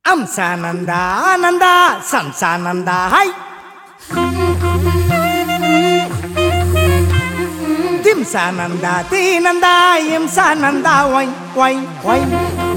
ಹಂಸಾನಂದ ಆನಂದ ಸಂಸಾನಂದ high ದಿಂಸಾನಂದ ದೀನಂದ ಹಿಂಸಾನಂದ ಒಯ್ ಒಯ್ ಒಯ್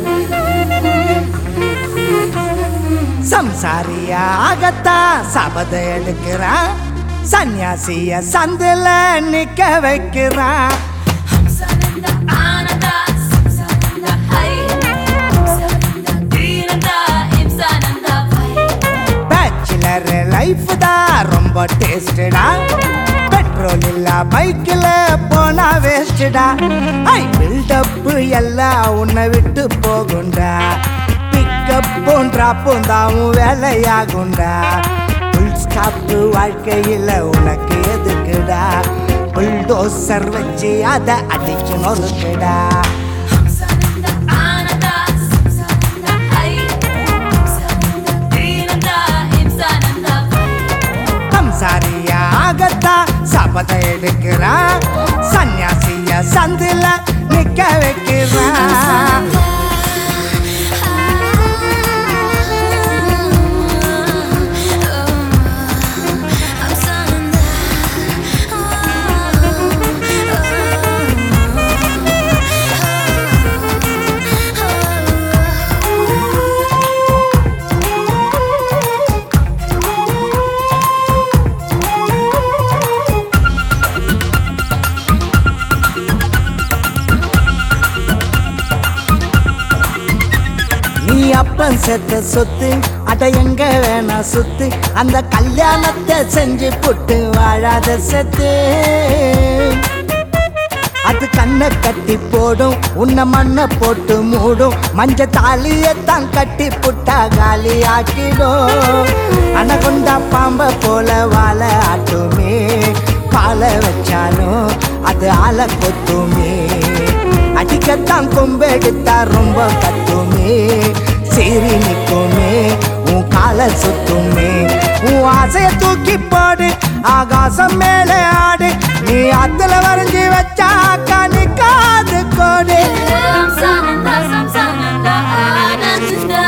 சம்சாரிய ஆகத்தா சபத எடுக்கிறான் சன்னியாசிய சந்தில நிக்க வைக்கிறான் Sananda, Ananda, Sananda, Hai. Sananda, Dinanda, Imsananda, Vai. Bachelor life தான் ரொம்ப டேஸ்டடா பெட்ரோல் இல்ல பைக்கில் போனா வேஸ்டடா ஐ பில்டப் எல்லாம் உன்னை விட்டு போகுண்டா பிக்கப்பும் ட்ராப்பும் தாவும் வேலையாகுண்டா புல் ஸ்டாப் வாழ்க்கையில் உனக்கு எதுக்குடா புல்டோசர் வச்சு அதை அடிச்சு நொறுக்குடா Sananda, Ananda, Sananda, Hai. Sananda, Dinanda, Imsananda, Vai. சம்சாரிய ஆகத்தா சபத எடுக்கிறான் சன்னியாசிய சந்தில நிக்க வைக்கிறான் நீ அப்பன் செத்த சொத்து அட எங்க வேணா சுத்து அந்த கல்யாணத்தை செஞ்சு புட்டு வாழாத செத்து அது கண்ணை கட்டி போடும் உன்னை மண்ணை போட்டு மூடும் மஞ்ச தாலியத்தான் கட்டி புட்டா காலி ஆக்கிடும் அனகொண்டா பாம்ப போல வாழ ஆட்டுமே பாலை வச்சாலும் அது ஆளை கொத்துமே அடிக்கத்தான் கொம்பெடுத்தா ரொம்ப கத்துமே சீறி நிற்குமே உன் காலை சுத்துமே உன் ஆசைய தூக்கி போடு ஆகாசம் மேலே ஆடு நீ ஆத்துல வரைஞ்சி வச்சா கணிக்காது கோடு Sananda, Samsananda, Ananda.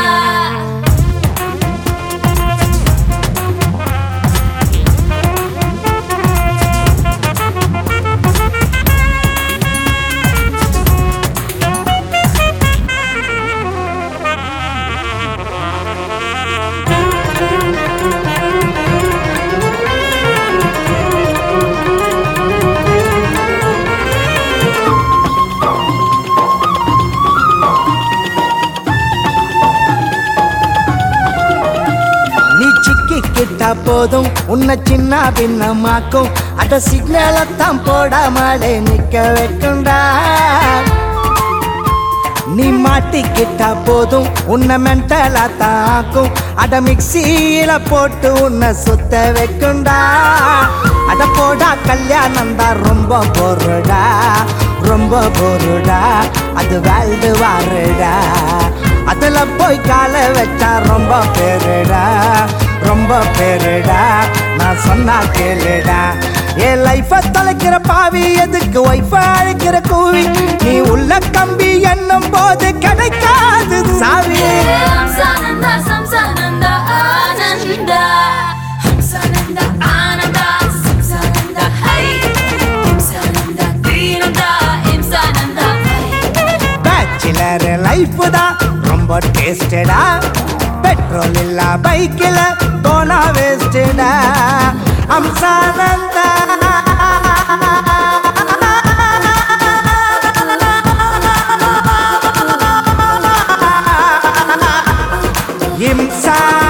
நீ சிக்கி கிட்டா போதும் உன்னை சின்ன பின்னமாக்கும் அட சிக்னலத்தான் போடாமலே நிக்க வைக்குண்டா நீ மாட்டிக்கிட்டா போதும் உன்னை மென்டலா தாக்கும் அட மிக்சியில போட்டு உன்னை சுத்த வைக்குண்டா அட போடா கல்யாணம் தான் ரொம்ப பொருடா ரொம்ப பொருடா அது வேல்டு வாருடா அதுல போய் கால வச்சா ரொம்ப பேருடா ரொம்ப பேருடா நான் சொன்னா கேளுடா என் லைஃப தொலைக்கிற பாவி எதுக்கு ஒய்ஃப அழைக்கிற கூவி நீ உள்ள கம்பி என்னும் போது கிடைக்காது சாவி Sananda, Samsananda, Ananda. Sananda, Ananda, Samsananda, Hai. Sananda, Dinanda, Imsananda, Vai. Bachelor life தான் ரொம்ப டேஸ்டடா பெட்ரோல் இல்ல பைக்கில் போனா வேஸ்டடா அம்சானந்தா இம்சா